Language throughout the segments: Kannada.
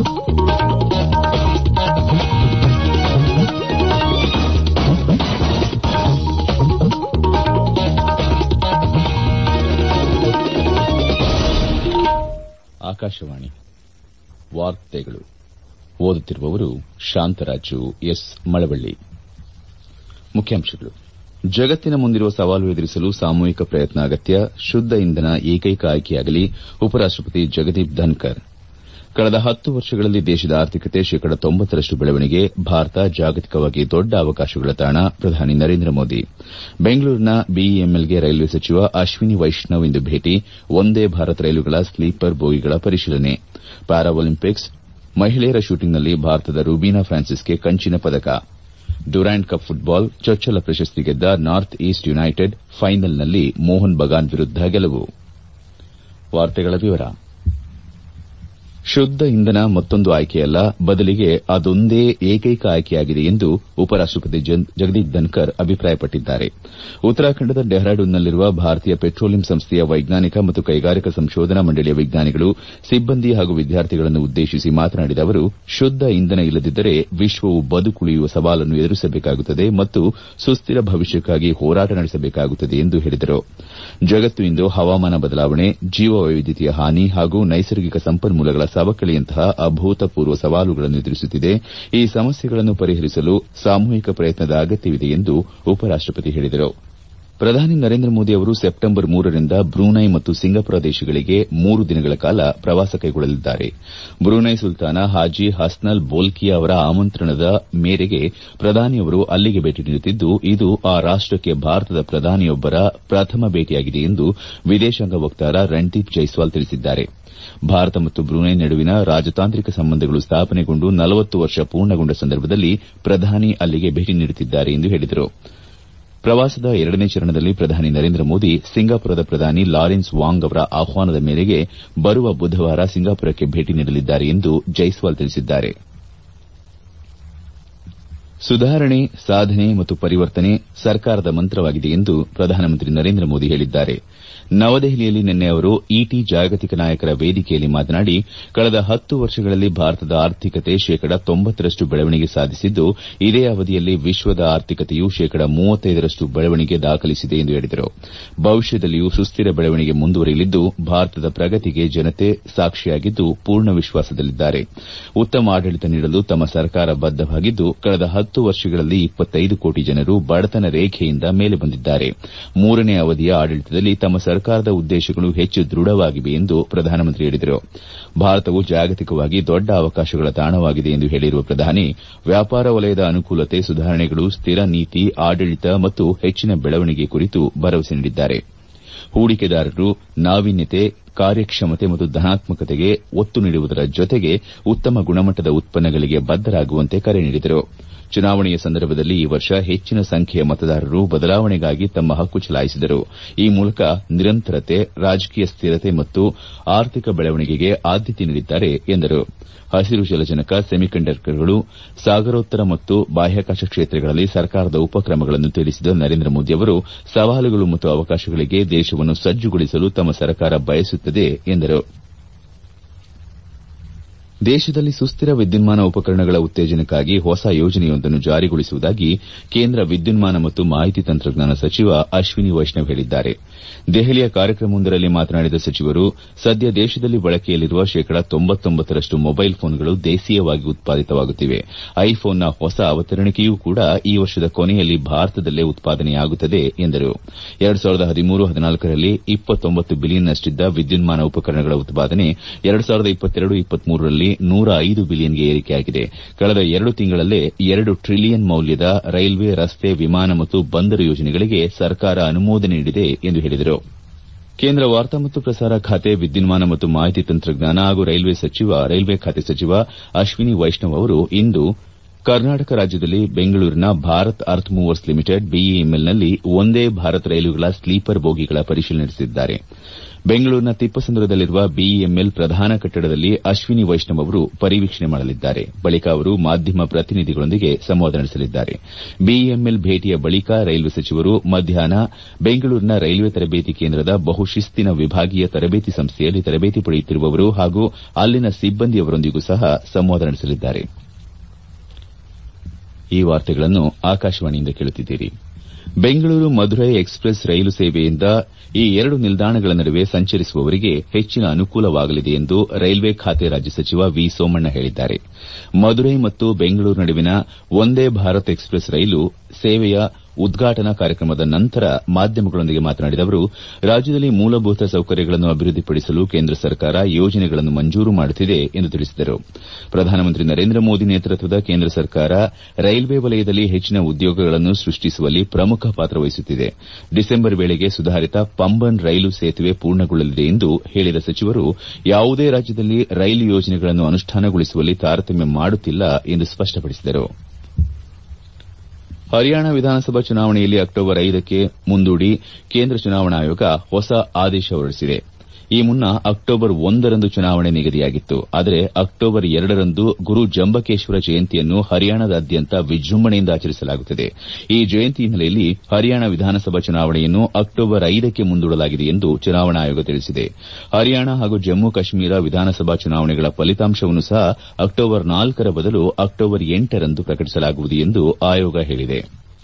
ಆಕಾಶವಾಣಿ ವಾರ್ತೆಗಳು ಓದುತ್ತಿರುವವರು ಶಾಂತರಾಜು ಎಸ್ ಮಳವಳ್ಳಿ ಮುಖ್ಯಾಂಶಗಳು ಜಗತ್ತಿನ ಮುಂದಿರುವ ಸವಾಲು ಎದುರಿಸಲು ಸಾಮೂಹಿಕ ಪ್ರಯತ್ನ ಅಗತ್ಯ ಶುದ್ದ ಇಂಧನ ಏಕೈಕ ಆಯ್ಕೆಯಾಗಲಿ ಉಪರಾಷ್ಟಪತಿ ಜಗದೀಪ್ ಧನ್ಕರ್ ಕಳೆದ ಹತ್ತು ವರ್ಷಗಳಲ್ಲಿ ದೇಶದ ಆರ್ಥಿಕತೆ ಶೇಕಡ ತೊಂಬತ್ತರಷ್ಟು ಬೆಳವಣಿಗೆ ಭಾರತ ಜಾಗತಿಕವಾಗಿ ದೊಡ್ಡ ಅವಕಾಶಗಳ ತಾಣ ಪ್ರಧಾನಿ ನರೇಂದ್ರ ಮೋದಿ ಬೆಂಗಳೂರಿನ ಬಿಇಎಂಎಲ್ಗೆ ರೈಲ್ವೆ ಸಚಿವ ಅಶ್ವಿನಿ ವೈಷ್ಣವ್ ಇಂದು ಭೇಟಿ ವಂದೇ ಭಾರತ್ ರೈಲುಗಳ ಸ್ಲೀಪರ್ ಬೋಗಿಗಳ ಪರಿಶೀಲನೆ ಪ್ಯಾರಾಒಲಿಂಪಿಕ್ಸ್ ಮಹಿಳೆಯರ ಶೂಟಿಂಗ್ನಲ್ಲಿ ಭಾರತದ ರುಬೀನಾ ಫ್ರಾನ್ಸಿಸ್ಗೆ ಕಂಚಿನ ಪದಕ ಡ್ಯುರಾಂಡ್ ಕಪ್ ಫುಟ್ಬಾಲ್ ಚೊಚ್ಚಲ ಪ್ರಶಸ್ತಿ ಗೆದ್ದ ನಾರ್ತ್ ಈಸ್ಟ್ ಯುನೈಟೆಡ್ ಫೈನಲ್ನಲ್ಲಿ ಮೋಹನ್ ಬಗಾನ್ ವಿರುದ್ದ ಗೆಲುವು ಶುದ್ದ ಇಂಧನ ಮತ್ತೊಂದು ಆಯ್ಕೆಯಲ್ಲ ಬದಲಿಗೆ ಅದೊಂದೇ ಏಕೈಕ ಆಯ್ಕೆಯಾಗಿದೆ ಎಂದು ಉಪರಾಷ್ಟಪತಿ ಜಗದೀಪ್ ಧನ್ಕರ್ ಅಭಿಪ್ರಾಯಪಟ್ಟಿದ್ದಾರೆ ಉತ್ತರಾಖಂಡದ ಡೆಹ್ರಾಡೂನ್ನಲ್ಲಿರುವ ಭಾರತೀಯ ಪೆಟ್ರೋಲಿಯಂ ಸಂಸ್ಥೆಯ ವೈಜ್ಞಾನಿಕ ಮತ್ತು ಕೈಗಾರಿಕಾ ಸಂಶೋಧನಾ ಮಂಡಳಿಯ ವಿಜ್ಞಾನಿಗಳು ಸಿಬ್ಬಂದಿ ಹಾಗೂ ವಿದ್ಯಾರ್ಥಿಗಳನ್ನು ಉದ್ದೇಶಿಸಿ ಮಾತನಾಡಿದ ಅವರು ಶುದ್ದ ಇಂಧನ ಇಲ್ಲದಿದ್ದರೆ ವಿಶ್ವವು ಬದುಕುಳಿಯುವ ಸವಾಲನ್ನು ಎದುರಿಸಬೇಕಾಗುತ್ತದೆ ಮತ್ತು ಸುಸ್ತಿರ ಭವಿಷ್ಯಕ್ಕಾಗಿ ಹೋರಾಟ ನಡೆಸಬೇಕಾಗುತ್ತದೆ ಎಂದು ಹೇಳಿದರು ಜಗತ್ತು ಇಂದು ಹವಾಮಾನ ಬದಲಾವಣೆ ಜೀವ ವೈವಿಧ್ಯತೆಯ ಹಾನಿ ಹಾಗೂ ನೈಸರ್ಗಿಕ ಸಂಪನ್ಮೂಲಗಳ ಸವಕಳಿಯಂತಹ ಅಭೂತಪೂರ್ವ ಸವಾಲುಗಳನ್ನು ಎದುರಿಸುತ್ತಿದೆ ಈ ಸಮಸ್ಯೆಗಳನ್ನು ಪರಿಹರಿಸಲು ಸಾಮೂಹಿಕ ಪ್ರಯತ್ನದ ಅಗತ್ಯವಿದೆ ಎಂದು ಉಪರಾಷ್ಟಪತಿ ಹೇಳಿದರು ಪ್ರಧಾನಿ ನರೇಂದ್ರ ಮೋದಿ ಅವರು ಸೆಪ್ಟೆಂಬರ್ ಮೂರರಿಂದ ಬ್ರೂನೈ ಮತ್ತು ಸಿಂಗಾಪುರ ದೇಶಗಳಿಗೆ ಮೂರು ದಿನಗಳ ಕಾಲ ಪ್ರವಾಸ ಕೈಗೊಳ್ಳಲಿದ್ದಾರೆ ಬ್ರೂನೈ ಸುಲ್ತಾನ ಹಾಜಿ ಹಸ್ನಲ್ ಬೋಲ್ಕಿಯಾ ಅವರ ಆಮಂತ್ರಣದ ಮೇರೆಗೆ ಪ್ರಧಾನಿಯವರು ಅಲ್ಲಿಗೆ ಭೇಟಿ ನೀಡುತ್ತಿದ್ದು ಇದು ಆ ರಾಷ್ಟಕ್ಕೆ ಭಾರತದ ಪ್ರಧಾನಿಯೊಬ್ಬರ ಪ್ರಥಮ ಭೇಟಿಯಾಗಿದೆ ಎಂದು ವಿದೇಶಾಂಗ ವಕ್ತಾರ ರಣದೀಪ್ ಜೈಸ್ವಾಲ್ ತಿಳಿಸಿದ್ದಾರೆ ಭಾರತ ಮತ್ತು ಬ್ರೂನೈ ನಡುವಿನ ರಾಜತಾಂತ್ರಿಕ ಸಂಬಂಧಗಳು ಸ್ಥಾಪನೆಗೊಂಡು ನಲವತ್ತು ವರ್ಷ ಪೂರ್ಣಗೊಂಡ ಸಂದರ್ಭದಲ್ಲಿ ಪ್ರಧಾನಿ ಅಲ್ಲಿಗೆ ಭೇಟಿ ನೀಡುತ್ತಿದ್ದಾರೆ ಎಂದು ಹೇಳಿದರು ಪ್ರವಾಸದ ಎರಡನೇ ಚರಣದಲ್ಲಿ ಪ್ರಧಾನಿ ನರೇಂದ್ರ ಮೋದಿ ಸಿಂಗಾಪುರದ ಪ್ರಧಾನಿ ಲಾರೆನ್ಸ್ ವಾಂಗ್ ಅವರ ಆಹ್ವಾನದ ಮೇರೆಗೆ ಬರುವ ಬುಧವಾರ ಸಿಂಗಾಪುರಕ್ಕೆ ಭೇಟಿ ನೀಡಲಿದ್ದಾರೆ ಎಂದು ಜೈಸ್ವಾಲ್ ತಿಳಿಸಿದ್ದಾರೆ ಸುಧಾರಣೆ ಸಾಧನೆ ಮತ್ತು ಪರಿವರ್ತನೆ ಸರ್ಕಾರದ ಮಂತ್ರವಾಗಿದೆ ಎಂದು ಪ್ರಧಾನಮಂತ್ರಿ ನರೇಂದ್ರ ಮೋದಿ ಹೇಳಿದ್ದಾರೆ ನವದೆಹಲಿಯಲ್ಲಿ ನಿನ್ನೆ ಅವರು ಇಟಿ ಜಾಗತಿಕ ನಾಯಕರ ವೇದಿಕೆಯಲ್ಲಿ ಮಾತನಾಡಿ ಕಳೆದ ಹತ್ತು ವರ್ಷಗಳಲ್ಲಿ ಭಾರತದ ಆರ್ಥಿಕತೆ ಶೇಕಡ ತೊಂಬತ್ತರಷ್ಟು ಬೆಳವಣಿಗೆ ಸಾಧಿಸಿದ್ದು ಇದೇ ಅವಧಿಯಲ್ಲಿ ವಿಶ್ವದ ಆರ್ಥಿಕತೆಯು ಶೇಕಡ ಮೂವತ್ತೈದರಷ್ಟು ಬೆಳವಣಿಗೆ ದಾಖಲಿಸಿದೆ ಎಂದು ಹೇಳಿದರು ಭವಿಷ್ಯದಲ್ಲಿಯೂ ಸುಸ್ತಿರ ಬೆಳವಣಿಗೆ ಮುಂದುವರಿಯಲಿದ್ದು ಭಾರತದ ಪ್ರಗತಿಗೆ ಜನತೆ ಸಾಕ್ಷಿಯಾಗಿದ್ದು ಪೂರ್ಣ ವಿಶ್ವಾಸದಲ್ಲಿದ್ದಾರೆ ಉತ್ತಮ ಆಡಳಿತ ನೀಡಲು ತಮ್ಮ ಸರ್ಕಾರ ಬದ್ದವಾಗಿದ್ದು ಕಳೆದ ಹತ್ತು ವರ್ಷಗಳಲ್ಲಿ ಇಪ್ಪತ್ತೈದು ಕೋಟಿ ಜನರು ಬಡತನ ರೇಖೆಯಿಂದ ಮೇಲೆ ಬಂದಿದ್ದಾರೆ ಮೂರನೇ ಅವಧಿಯ ಆಡಳಿತದಲ್ಲಿ ತಮ್ಮ ಸರ್ಕಾರದ ಉದ್ದೇಶಗಳು ಹೆಚ್ಚು ದೃಢವಾಗಿವೆ ಎಂದು ಪ್ರಧಾನಮಂತ್ರಿ ಹೇಳಿದರು ಭಾರತವು ಜಾಗತಿಕವಾಗಿ ದೊಡ್ಡ ಅವಕಾಶಗಳ ತಾಣವಾಗಿದೆ ಎಂದು ಹೇಳಿರುವ ಪ್ರಧಾನಿ ವ್ಯಾಪಾರ ವಲಯದ ಅನುಕೂಲತೆ ಸುಧಾರಣೆಗಳು ಸ್ಥಿರ ನೀತಿ ಆಡಳಿತ ಮತ್ತು ಹೆಚ್ಚಿನ ಬೆಳವಣಿಗೆ ಕುರಿತು ಭರವಸೆ ನೀಡಿದ್ದಾರೆ ಹೂಡಿಕೆದಾರರು ನಾವೀನ್ಯತೆ ಕಾರ್ಯಕ್ಷಮತೆ ಮತ್ತು ಧನಾತ್ಮಕತೆಗೆ ಒತ್ತು ನೀಡುವುದರ ಜೊತೆಗೆ ಉತ್ತಮ ಗುಣಮಟ್ಟದ ಉತ್ಪನ್ನಗಳಿಗೆ ಬದ್ದರಾಗುವಂತೆ ಕರೆ ನೀಡಿದರು ಚುನಾವಣೆಯ ಸಂದರ್ಭದಲ್ಲಿ ಈ ವರ್ಷ ಹೆಚ್ಚಿನ ಸಂಖ್ಯೆಯ ಮತದಾರರು ಬದಲಾವಣೆಗಾಗಿ ತಮ್ಮ ಹಕ್ಕು ಚಲಾಯಿಸಿದರು ಈ ಮೂಲಕ ನಿರಂತರತೆ ರಾಜಕೀಯ ಸ್ಥಿರತೆ ಮತ್ತು ಆರ್ಥಿಕ ಬೆಳವಣಿಗೆಗೆ ಆದ್ಯತೆ ನೀಡಿದ್ದಾರೆ ಎಂದರು ಹಸಿರು ಜಲಜನಕ ಸೆಮಿಕಂಡಕ್ಟರ್ಗಳು ಸಾಗರೋತ್ತರ ಮತ್ತು ಬಾಹ್ಯಾಕಾಶ ಕ್ಷೇತ್ರಗಳಲ್ಲಿ ಸರ್ಕಾರದ ಉಪಕ್ರಮಗಳನ್ನು ತಿಳಿಸಿದ ನರೇಂದ್ರ ಮೋದಿ ಅವರು ಸವಾಲುಗಳು ಮತ್ತು ಅವಕಾಶಗಳಿಗೆ ದೇಶವನ್ನು ಸಜ್ಜುಗೊಳಿಸಲು ತಮ್ಮ ಸರ್ಕಾರ ಬಯಸುತ್ತದೆ ಎಂದರು ದೇಶದಲ್ಲಿ ಸುಸ್ತಿರ ವಿದ್ಯುನ್ಮಾನ ಉಪಕರಣಗಳ ಉತ್ತೇಜನಕ್ಕಾಗಿ ಹೊಸ ಯೋಜನೆಯೊಂದನ್ನು ಜಾರಿಗೊಳಿಸುವುದಾಗಿ ಕೇಂದ್ರ ವಿದ್ಯುನ್ಮಾನ ಮತ್ತು ಮಾಹಿತಿ ತಂತ್ರಜ್ಞಾನ ಸಚಿವ ಅಶ್ವಿನಿ ವೈಷ್ಣವ್ ಹೇಳಿದ್ದಾರೆ ದೆಹಲಿಯ ಕಾರ್ಯಕ್ರಮವೊಂದರಲ್ಲಿ ಮಾತನಾಡಿದ ಸಚಿವರು ಸದ್ಯ ದೇಶದಲ್ಲಿ ಬಳಕೆಯಲ್ಲಿರುವ ಶೇಕಡ ತೊಂಬತ್ತೊಂಬತ್ತರಷ್ಟು ಮೊಬೈಲ್ ಫೋನ್ಗಳು ದೇಶೀಯವಾಗಿ ಉತ್ಪಾದಿತವಾಗುತ್ತಿವೆ ಐಫೋನ್ನ ಹೊಸ ಅವತರಣಿಕೆಯೂ ಕೂಡ ಈ ವರ್ಷದ ಕೊನೆಯಲ್ಲಿ ಭಾರತದಲ್ಲೇ ಉತ್ಪಾದನೆಯಾಗುತ್ತದೆ ಎಂದರು ಎರಡು ಸಾವಿರದ ಹದಿಮೂರು ಹದಿನಾಲ್ಕರಲ್ಲಿ ಇಪ್ಪತ್ತೊಂಬತ್ತು ಬಿಲಿಯನ್ನಷ್ಟಿದ್ದ ವಿದ್ಯುನ್ಮಾನ ಉಪಕರಣಗಳ ಉತ್ಪಾದನೆ ಎರಡು ಸಾವಿರದ ಇಪ್ಪತ್ತೆರಡು ಇಪ್ಪತ್ಮೂರರಲ್ಲಿ ನೂರ ಐದು ಬಿಲಿಯನ್ಗೆ ಏರಿಕೆಯಾಗಿದೆ ಕಳೆದ ಎರಡು ತಿಂಗಳಲ್ಲೇ ಎರಡು ಟ್ರಿಲಿಯನ್ ಮೌಲ್ಯದ ರೈಲ್ವೆ ರಸ್ತೆ ವಿಮಾನ ಮತ್ತು ಬಂದರು ಯೋಜನೆಗಳಿಗೆ ಸರ್ಕಾರ ಅನುಮೋದನೆ ನೀಡಿದೆ ಎಂದು ಹೇಳಿದರು ಕೇಂದ್ರ ವಾರ್ತಾ ಮತ್ತು ಪ್ರಸಾರ ಖಾತೆ ವಿದ್ಯುನ್ಮಾನ ಮತ್ತು ಮಾಹಿತಿ ತಂತ್ರಜ್ಞಾನ ಹಾಗೂ ರೈಲ್ವೆ ಖಾತೆ ಸಚಿವ ಅಶ್ವಿನಿ ವೈಷ್ಣವ್ ಅವರು ಇಂದು ಕರ್ನಾಟಕ ರಾಜ್ಯದಲ್ಲಿ ಬೆಂಗಳೂರಿನ ಭಾರತ್ ಅರ್ತ್ ಮೂವರ್ಸ್ ಲಿಮಿಟೆಡ್ ಬಿಇಎಂಎಲ್ನಲ್ಲಿ ವಂದೇ ಭಾರತ್ ರೈಲುಗಳ ಸ್ಲೀಪರ್ ಬೋಗಿಗಳ ಪರಿಶೀಲನೆ ನಡೆಸಿದ್ದಾರೆ ಬೆಂಗಳೂರಿನ ತಿಪ್ಪಸಂದ್ರದಲ್ಲಿರುವ ಬಿಇಎಂಎಲ್ ಪ್ರಧಾನ ಕಟ್ಟಡದಲ್ಲಿ ಅಶ್ವಿನಿ ವೈಷ್ಣವ್ ಅವರು ಪರಿವೀಕ್ಷಣೆ ಮಾಡಲಿದ್ದಾರೆ ಬಳಿಕ ಅವರು ಮಾಧ್ಯಮ ಪ್ರತಿನಿಧಿಗಳೊಂದಿಗೆ ಸಂವಾದ ನಡೆಸಲಿದ್ದಾರೆ ಬಿಇಎಂಎಲ್ ಭೇಟಿಯ ಬಳಿಕ ರೈಲ್ವೆ ಸಚಿವರು ಮಧ್ಯಾಹ್ನ ಬೆಂಗಳೂರಿನ ರೈಲ್ವೆ ತರಬೇತಿ ಕೇಂದ್ರದ ಬಹುಶಿಸ್ತಿನ ವಿಭಾಗೀಯ ತರಬೇತಿ ಸಂಸ್ಥೆಯಲ್ಲಿ ತರಬೇತಿ ಪಡೆಯುತ್ತಿರುವವರು ಹಾಗೂ ಅಲ್ಲಿನ ಸಿಬ್ಬಂದಿಯವರೊಂದಿಗೂ ಸಹ ಸಂವಾದ ನಡೆಸಲಿದ್ದಾರೆ ಬೆಂಗಳೂರು ಮಧುರೈ ಎಕ್ಸ್ಪ್ರೆಸ್ ರೈಲು ಸೇವೆಯಿಂದ ಈ ಎರಡು ನಿಲ್ದಾಣಗಳ ನಡುವೆ ಸಂಚರಿಸುವವರಿಗೆ ಹೆಚ್ಚಿನ ಅನುಕೂಲವಾಗಲಿದೆ ಎಂದು ರೈಲ್ವೆ ಖಾತೆ ರಾಜ್ಯ ಸಚಿವ ವಿ ಸೋಮಣ್ಣ ಹೇಳಿದ್ದಾರೆ ಮಧುರೈ ಮತ್ತು ಬೆಂಗಳೂರು ನಡುವಿನ ವಂದೇ ಭಾರತ್ ಎಕ್ಸ್ಪ್ರೆಸ್ ರೈಲು ಸೇವೆಯ ಉದ್ಘಾಟನಾ ಕಾರ್ಯಕ್ರಮದ ನಂತರ ಮಾಧ್ಯಮಗಳೊಂದಿಗೆ ಮಾತನಾಡಿದ ಅವರು ರಾಜ್ಯದಲ್ಲಿ ಮೂಲಭೂತ ಸೌಕರ್ಯಗಳನ್ನು ಅಭಿವೃದ್ದಿಪಡಿಸಲು ಕೇಂದ್ರ ಸರ್ಕಾರ ಯೋಜನೆಗಳನ್ನು ಮಂಜೂರು ಮಾಡುತ್ತಿದೆ ಎಂದು ತಿಳಿಸಿದರು ಪ್ರಧಾನಮಂತ್ರಿ ನರೇಂದ್ರ ಮೋದಿ ನೇತೃತ್ವದ ಕೇಂದ್ರ ಸರ್ಕಾರ ರೈಲ್ವೆ ವಲಯದಲ್ಲಿ ಹೆಚ್ಚಿನ ಉದ್ಯೋಗಗಳನ್ನು ಸೃಷ್ಟಿಸುವಲ್ಲಿ ಪ್ರಮುಖ ಪಾತ್ರ ವಹಿಸುತ್ತಿದೆ ಡಿಸೆಂಬರ್ ವೇಳೆಗೆ ಸುಧಾರಿತ ಪಂಬನ್ ರೈಲು ಸೇತುವೆ ಪೂರ್ಣಗೊಳ್ಳಲಿದೆ ಎಂದು ಹೇಳಿದ ಸಚಿವರು ಯಾವುದೇ ರಾಜ್ಯದಲ್ಲಿ ರೈಲು ಯೋಜನೆಗಳನ್ನು ಅನುಷ್ಠಾನಗೊಳಿಸುವಲ್ಲಿ ತಾರತಮ್ಯ ಮಾಡುತ್ತಿಲ್ಲ ಎಂದು ಸ್ಪಷ್ಟಪಡಿಸಿದರು ಹರಿಯಾಣ ವಿಧಾನಸಭಾ ಚುನಾವಣೆಯಲ್ಲಿ ಅಕ್ಟೋಬರ್ ಐದಕ್ಕೆ ಮುಂದೂಡಿ ಕೇಂದ್ರ ಚುನಾವಣಾ ಆಯೋಗ ಹೊಸ ಆದೇಶ ಹೊರಡಿಸಿದೆ ಈ ಮುನ್ನ ಅಕ್ಟೋಬರ್ ಒಂದರಂದು ಚುನಾವಣೆ ನಿಗದಿಯಾಗಿತ್ತು ಆದರೆ ಅಕ್ಟೋಬರ್ ಎರಡರಂದು ಗುರು ಜಂಬಕೇಶ್ವರ ಜಯಂತಿಯನ್ನು ಹರಿಯಾಣದಾದ್ಯಂತ ವಿಜೃಂಭಣೆಯಿಂದ ಆಚರಿಸಲಾಗುತ್ತದೆ ಈ ಜಯಂತಿ ಹಿನ್ನೆಲೆಯಲ್ಲಿ ಹರಿಯಾಣ ವಿಧಾನಸಭಾ ಚುನಾವಣೆಯನ್ನು ಅಕ್ಟೋಬರ್ ಐದಕ್ಕೆ ಮುಂದೂಡಲಾಗಿದೆ ಎಂದು ಚುನಾವಣಾ ಆಯೋಗ ತಿಳಿಸಿದೆ ಹರಿಯಾಣ ಹಾಗೂ ಜಮ್ಮು ಕಾಶ್ಮೀರ ವಿಧಾನಸಭಾ ಚುನಾವಣೆಗಳ ಫಲಿತಾಂಶವನ್ನು ಸಹ ಅಕ್ಟೋಬರ್ ನಾಲ್ಕರ ಬದಲು ಅಕ್ಟೋಬರ್ ಎಂಟರಂದು ಪ್ರಕಟಿಸಲಾಗುವುದು ಎಂದು ಆಯೋಗ ಹೇಳಿದೆ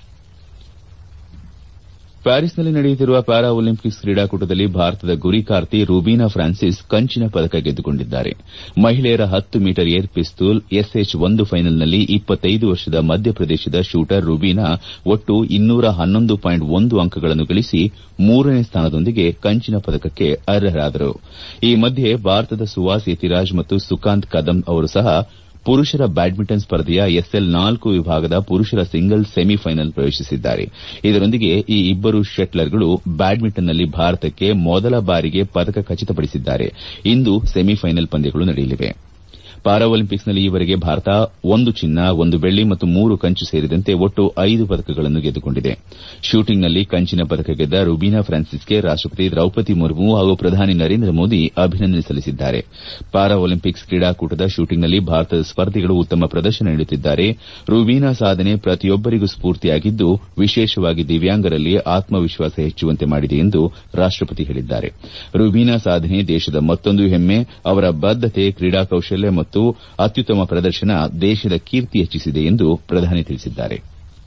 ಪ್ಯಾರಿಸ್ನಲ್ಲಿ ನಡೆಯುತ್ತಿರುವ ಪ್ಯಾರಾ ಒಲಿಂಪಿಕ್ಸ್ ಕ್ರೀಡಾಕೂಟದಲ್ಲಿ ಭಾರತದ ಗುರಿ ಕಾರ್ತಿ ರುಬೀನಾ ಫ್ರಾನ್ಸಿಸ್ ಕಂಚಿನ ಪದಕ ಗೆದ್ದುಕೊಂಡಿದ್ದಾರೆ ಮಹಿಳೆಯರ ಹತ್ತು ಮೀಟರ್ ಏರ್ ಪಿಸ್ತೂಲ್ ಎಸ್ಎಚ್ ಒಂದು ಫೈನಲ್ನಲ್ಲಿ ವರ್ಷದ ಮಧ್ಯಪ್ರದೇಶದ ಶೂಟರ್ ರುಬೀನಾ ಒಟ್ಟು ಇನ್ನೂರ ಹನ್ನೊಂದು ಪಾಯಿಂಟ್ ಒಂದು ಅಂಕಗಳನ್ನು ಗಳಿಸಿ ಮೂರನೇ ಸ್ಥಾನದೊಂದಿಗೆ ಕಂಚಿನ ಪದಕಕ್ಕೆ ಅರ್ಹರಾದರು ಈ ಮಧ್ಯೆ ಭಾರತದ ಸುವಾಸ್ ಯತಿರಾಜ್ ಮತ್ತು ಸುಕಾಂತ್ ಕದಂ ಅವರು ಸಹ ಪುರುಷರ ಬ್ಯಾಡ್ಮಿಂಟನ್ ಸ್ಪರ್ಧೆಯ ಎಸ್ಎಲ್ ನಾಲ್ಕು ವಿಭಾಗದ ಪುರುಷರ ಸಿಂಗಲ್ಸ್ ಸೆಮಿಫೈನಲ್ ಪ್ರವೇಶಿಸಿದ್ದಾರೆ ಇದರೊಂದಿಗೆ ಈ ಇಬ್ಬರು ಶಟ್ಲರ್ಗಳು ಬ್ಯಾಡ್ಮಿಂಟನ್ನಲ್ಲಿ ಭಾರತಕ್ಕೆ ಮೊದಲ ಬಾರಿಗೆ ಪದಕ ಖಚಿತಪಡಿಸಿದ್ದಾರೆ ಇಂದು ಸೆಮಿಫೈನಲ್ ಪಂದ್ಯಗಳು ನಡೆಯಲಿವೆ ಪ್ಯಾರಾಒಲಿಂಪಿಕ್ಸ್ನಲ್ಲಿ ಈವರೆಗೆ ಭಾರತ ಒಂದು ಚಿನ್ನ ಒಂದು ಬೆಳ್ಳಿ ಮತ್ತು ಮೂರು ಕಂಚು ಸೇರಿದಂತೆ ಒಟ್ಟು ಐದು ಪದಕಗಳನ್ನು ಗೆದ್ದುಕೊಂಡಿದೆ ಶೂಟಿಂಗ್ನಲ್ಲಿ ಕಂಚಿನ ಪದಕ ಗೆದ್ದ ರುಬೀನಾ ಫ್ರಾನ್ಸಿಸ್ಗೆ ರಾಷ್ಟಪತಿ ದ್ರೌಪದಿ ಮುರ್ಮು ಹಾಗೂ ಪ್ರಧಾನಿ ನರೇಂದ್ರ ಮೋದಿ ಅಭಿನಂದನೆ ಸಲ್ಲಿಸಿದ್ದಾರೆ ಪ್ಯಾರಾ ಒಲಿಂಪಿಕ್ಸ್ ಕ್ರೀಡಾಕೂಟದ ಶೂಟಿಂಗ್ನಲ್ಲಿ ಭಾರತದ ಸ್ಪರ್ಧಿಗಳು ಉತ್ತಮ ಪ್ರದರ್ಶನ ನೀಡುತ್ತಿದ್ದಾರೆ ರುಬೀನಾ ಸಾಧನೆ ಪ್ರತಿಯೊಬ್ಬರಿಗೂ ಸ್ಫೂರ್ತಿಯಾಗಿದ್ದು ವಿಶೇಷವಾಗಿ ದಿವ್ಯಾಂಗರಲ್ಲಿ ಆತ್ಮವಿಶ್ವಾಸ ಹೆಚ್ಚುವಂತೆ ಮಾಡಿದೆ ಎಂದು ರಾಷ್ಟಪತಿ ಹೇಳಿದ್ದಾರೆ ರುಬೀನಾ ಸಾಧನೆ ದೇಶದ ಮತ್ತೊಂದು ಹೆಮ್ಮೆ ಅವರ ಬದ್ದತೆ ಕ್ರೀಡಾ ಕೌಶಲ್ಯ ಮತ್ತು ಅತ್ಯುತ್ತಮ ಪ್ರದರ್ಶನ ದೇಶದ ಕೀರ್ತಿ ಹೆಚ್ಚಿಸಿದೆ ಎಂದು ಪ್ರಧಾನಿ ತಿಳಿಸಿದ್ದಾರೆ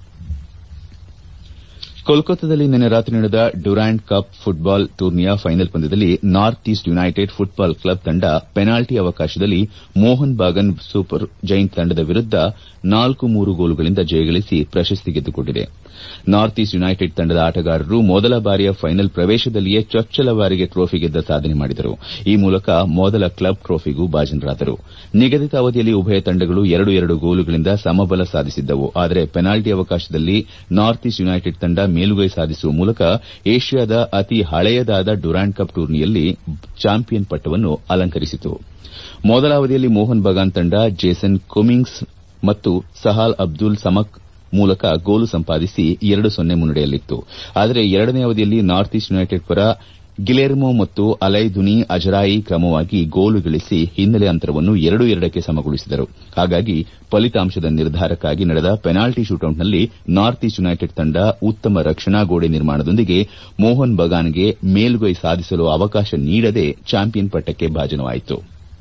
ಕೋಲ್ಕತ್ತಾದಲ್ಲಿ ನಿನ್ನೆ ರಾತ್ರಿ ನಡೆದ ಡ್ಯುರಾಂಡ್ ಕಪ್ ಫುಟ್ಬಾಲ್ ಟೂರ್ನಿಯ ಫೈನಲ್ ಪಂದ್ಯದಲ್ಲಿ north east united football club ತಂಡ ಪೆನಾಲ್ಟಿ ಅವಕಾಶದಲ್ಲಿ ಮೋಹನ್ ಬಾಗನ್ ಸೂಪರ್ ಜೈಂಟ್ ತಂಡದ ವಿರುದ್ದ ನಾಲ್ಕು ಮೂರು ಗೋಲುಗಳಿಂದ ಜಯಗಳಿಸಿ ಪ್ರಶಸ್ತಿ ಗೆದ್ದುಕೊಂಡಿದೆ ನಾರ್ತ್ ಈಸ್ಟ್ ಯುನೈಟೆಡ್ ತಂಡದ ಆಟಗಾರರು ಮೊದಲ ಬಾರಿಯ ಫೈನಲ್ ಪ್ರವೇಶದಲ್ಲಿಯೇ ಚೊಚ್ಚಲ ಬಾರಿಗೆ ಟ್ರೋಫಿ ಗೆದ್ದ ಸಾಧನೆ ಮಾಡಿದರು ಈ ಮೂಲಕ ಮೊದಲ ಕ್ಲಬ್ ಟ್ರೋಫಿಗೂ ಭಾಜನರಾದರು ನಿಗದಿತ ಅವಧಿಯಲ್ಲಿ ಉಭಯ ತಂಡಗಳು ಎರಡು ಎರಡು ಗೋಲುಗಳಿಂದ ಸಮಬಲ ಸಾಧಿಸಿದ್ದವು ಆದರೆ ಪೆನಾಲ್ಟಿ ಅವಕಾಶದಲ್ಲಿ ನಾರ್ತ್ ಈಸ್ಟ್ ಯುನೈಟೆಡ್ ತಂಡ ಮೇಲುಗೈ ಸಾಧಿಸುವ ಮೂಲಕ ಏಷ್ಯಾದ ಅತಿ ಹಳೆಯದಾದ ಡ್ಯುರಾಂಡ್ ಕಪ್ ಟೂರ್ನಿಯಲ್ಲಿ ಚಾಂಪಿಯನ್ ಪಟ್ಟವನ್ನು ಅಲಂಕರಿಸಿತು ಮೊದಲ ಅವಧಿಯಲ್ಲಿ ಮೋಹನ್ ಬಗಾನ್ ತಂಡ ಜೇಸನ್ ಕುಮಿನ್ಸ್ ಮತ್ತು ಸಹಾಲ್ ಅಬ್ದುಲ್ ಸಮಕ್ ಮೂಲಕ ಗೋಲು ಸಂಪಾದಿಸಿ ಎರಡು ಸೊನ್ನೆ ಮುನ್ನಡೆಯಲ್ಲಿತ್ತು ಆದರೆ ಎರಡನೇ ಅವಧಿಯಲ್ಲಿ ನಾರ್ತ್ ಈಸ್ಟ್ ಯುನೈಟೆಡ್ ಪರ ಗಿಲೆರ್ಮೊ ಮತ್ತು ಅಲೈದುನಿ ಅಜರಾಯಿ ಕ್ರಮವಾಗಿ ಗೋಲು ಗಳಿಸಿ ಹಿನ್ನೆಲೆ ಅಂತರವನ್ನು ಎರಡು ಎರಡಕ್ಕೆ ಸಮಗೊಳಿಸಿದರು ಹಾಗಾಗಿ ಫಲಿತಾಂಶದ ನಿರ್ಧಾರಕ್ಕಾಗಿ ನಡೆದ ಪೆನಾಲ್ಟಿ ಶೂಟೌಟ್ನಲ್ಲಿ ನಾರ್ತ್ ಈಸ್ಟ್ ಯುನೈಟೆಡ್ ತಂಡ ಉತ್ತಮ ರಕ್ಷಣಾ ಗೋಡೆ ನಿರ್ಮಾಣದೊಂದಿಗೆ ಮೋಹನ್ ಬಗಾನ್ಗೆ ಮೇಲುಗೈ ಸಾಧಿಸಲು ಅವಕಾಶ ನೀಡದೆ ಚಾಂಪಿಯನ್ ಪಟ್ಟಕ್ಕೆ ಭಾಜನವಾಯಿತು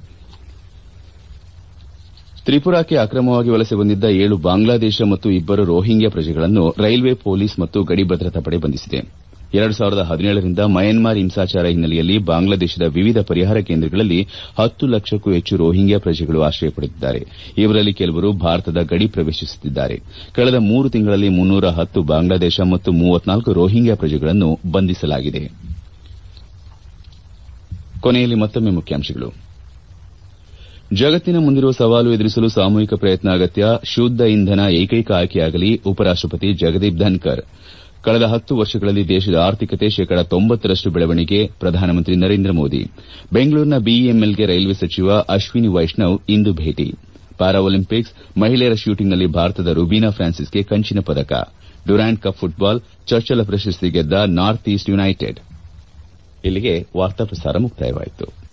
ತ್ರಿಪುರಾಕ್ಕೆ ಅಕ್ರಮವಾಗಿ ವಲಸೆ ಬಂದಿದ್ದ ಏಳು ಬಾಂಗ್ಲಾದೇಶ ಮತ್ತು ಇಬ್ಬರು ರೋಹಿಂಗ್ಯಾ ಪ್ರಜೆಗಳನ್ನು ರೈಲ್ವೆ ಪೊಲೀಸ್ ಮತ್ತು ಗಡಿ ಭದ್ರತಾ ಪಡೆ ಬಂಧಿಸಿದೆ ಎರಡು ಸಾವಿರದ ಹದಿನೇಳರಿಂದ ಮಯನ್ಮಾರ್ ಹಿಂಸಾಚಾರ ಹಿನ್ನೆಲೆಯಲ್ಲಿ ಬಾಂಗ್ಲಾದೇಶದ ವಿವಿಧ ಪರಿಹಾರ ಕೇಂದ್ರಗಳಲ್ಲಿ ಹತ್ತು ಲಕ್ಷಕ್ಕೂ ಹೆಚ್ಚು ರೋಹಿಂಗ್ಯಾ ಪ್ರಜೆಗಳು ಆಶ್ರಯ ಪಡೆದಿದ್ದಾರೆ ಇವರಲ್ಲಿ ಕೆಲವರು ಭಾರತದ ಗಡಿ ಪ್ರವೇಶಿಸುತ್ತಿದ್ದಾರೆ ಕಳೆದ ಮೂರು ತಿಂಗಳಲ್ಲಿ ಮುನ್ನೂರ ಹತ್ತು ಬಾಂಗ್ಲಾದೇಶ ಮತ್ತು ಮೂವತ್ನಾಲ್ಕು ರೋಹಿಂಗ್ಯಾ ಪ್ರಜೆಗಳನ್ನು ಬಂಧಿಸಲಾಗಿದೆ ಕೊನೆಯಲ್ಲಿ ಮತ್ತೊಮ್ಮೆ ಮುಖ್ಯಾಂಶಗಳು ಜಗತ್ತಿನ ಮುಂದಿರುವ ಸವಾಲು ಎದುರಿಸಲು ಸಾಮೂಹಿಕ ಪ್ರಯತ್ನ ಅಗತ್ಯ ಶುದ್ದ ಇಂಧನ ಏಕೈಕ ಆಯ್ಕೆಯಾಗಲಿ ಉಪರಾಷ್ಟಪತಿ ಜಗದೀಪ್ ಧನ್ಕರ್ ಕಳೆದ ಹತ್ತು ವರ್ಷಗಳಲ್ಲಿ ದೇಶದ ಆರ್ಥಿಕತೆ ಶೇಕಡ ತೊಂಬತ್ತರಷ್ಟು ಬೆಳವಣಿಗೆ ಪ್ರಧಾನಮಂತ್ರಿ ನರೇಂದ್ರ ಮೋದಿ ಬೆಂಗಳೂರಿನ ಬಿಇಎಂಎಲ್ಗೆ ರೈಲ್ವೆ ಸಚಿವ ಅಶ್ವಿನಿ ವೈಷ್ಣವ್ ಇಂದು ಭೇಟಿ ಪ್ಯಾರಾಒಲಿಂಪಿಕ್ಸ್ ಮಹಿಳೆಯರ ಶೂಟಿಂಗ್ನಲ್ಲಿ ಭಾರತದ ರುಬೀನಾ ಫ್ರಾನ್ಸಿಸ್ಗೆ ಕಂಚಿನ ಪದಕ ಡ್ಯುರಾಂಡ್ ಕಪ್ ಫುಟ್ಬಾಲ್ ಚೊಚ್ಚಲ ಪ್ರಶಸ್ತಿ ಗೆದ್ದ ನಾರ್ತ್ ಈಸ್ಟ್ ಯುನೈಟೆಡ್ ಇಲ್ಲಿಗೆ ವಾರ್ತಾ ಪ್ರಸಾರ ಮುಕ್ತಾಯವಾಯಿತು